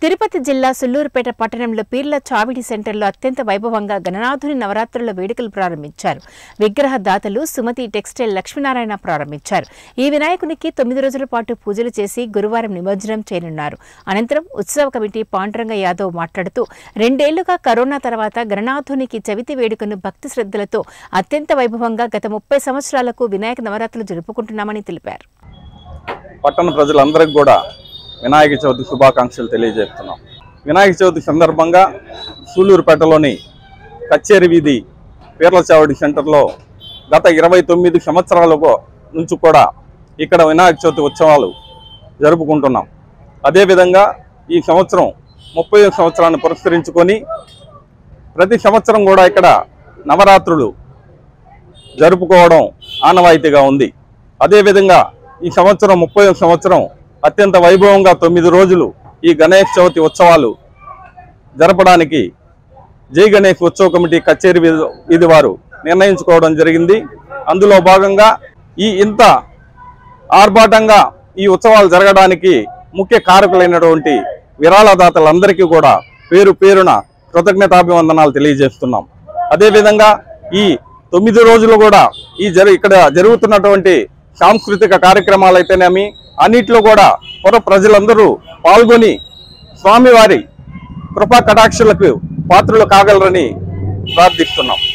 తిరుపతి జిల్లా సుల్లూరుపేట పట్టణంలో పీర్ల చావిడి సెంటర్లో అత్యంత వైభవంగా గణనాథుని నవరాత్రుల వేడుకలు ప్రారంభించారు విగ్రహ దాతలు సుమతి టెక్స్టైల్ లక్ష్మీనారాయణ ప్రారంభించారు ఈ వినాయకునికి తొమ్మిది రోజుల పాటు పూజలు చేసి గురువారం నిమజ్జనం చేయనున్నారు అనంతరం ఉత్సవ కమిటీ పాండురంగ యాదవ్ మాట్లాడుతూ రెండేళ్లుగా కరోనా తర్వాత గణనాథునికి చవితి వేడుకను భక్తి శ్రద్ధలతో అత్యంత వైభవంగా గత ముప్పై సంవత్సరాలకు వినాయక నవరాత్రులు జరుపుకుంటున్నామని తెలిపారు పట్టణ ప్రజలందరికీ కూడా వినాయక చవితి శుభాకాంక్షలు తెలియజేస్తున్నాం వినాయక చవితి సందర్భంగా సూలూరుపేటలోని కచ్చేరి వీధి పీర్ల చావడి సెంటర్లో గత ఇరవై తొమ్మిది సంవత్సరాలకు నుంచి కూడా ఇక్కడ వినాయక చవితి ఉత్సవాలు జరుపుకుంటున్నాం అదేవిధంగా ఈ సంవత్సరం ముప్పై సంవత్సరాన్ని పురస్కరించుకొని ప్రతి సంవత్సరం కూడా ఇక్కడ నవరాత్రులు జరుపుకోవడం ఆనవాయితీగా ఉంది అదేవిధంగా ఈ సంవత్సరం ముప్పై సంవత్సరం అత్యంత వైభవంగా తొమ్మిది రోజులు ఈ గణేష్ చవితి ఉత్సవాలు జరపడానికి జై గణేష్ ఉత్సవ కమిటీ కచేరీ వీధి- వీధి వారు నిర్ణయించుకోవడం జరిగింది అందులో భాగంగా ఈ ఇంత ఆర్భాటంగా ఈ ఉత్సవాలు జరగడానికి ముఖ్య కారకులైనటువంటి విరాళదాతలందరికీ కూడా పేరు పేరున కృతజ్ఞతాభివందనాలు తెలియజేస్తున్నాం అదేవిధంగా ఈ తొమ్మిది రోజులు కూడా ఈ జరు ఇక్కడ జరుగుతున్నటువంటి సాంస్కృతిక కార్యక్రమాలు అయితేనేమి అన్నిట్లో కూడా పుర ప్రజలందరూ పాల్గొని స్వామివారి కృపా కటాక్షలకు పాత్రలు కాగలరని ప్రార్థిస్తున్నాం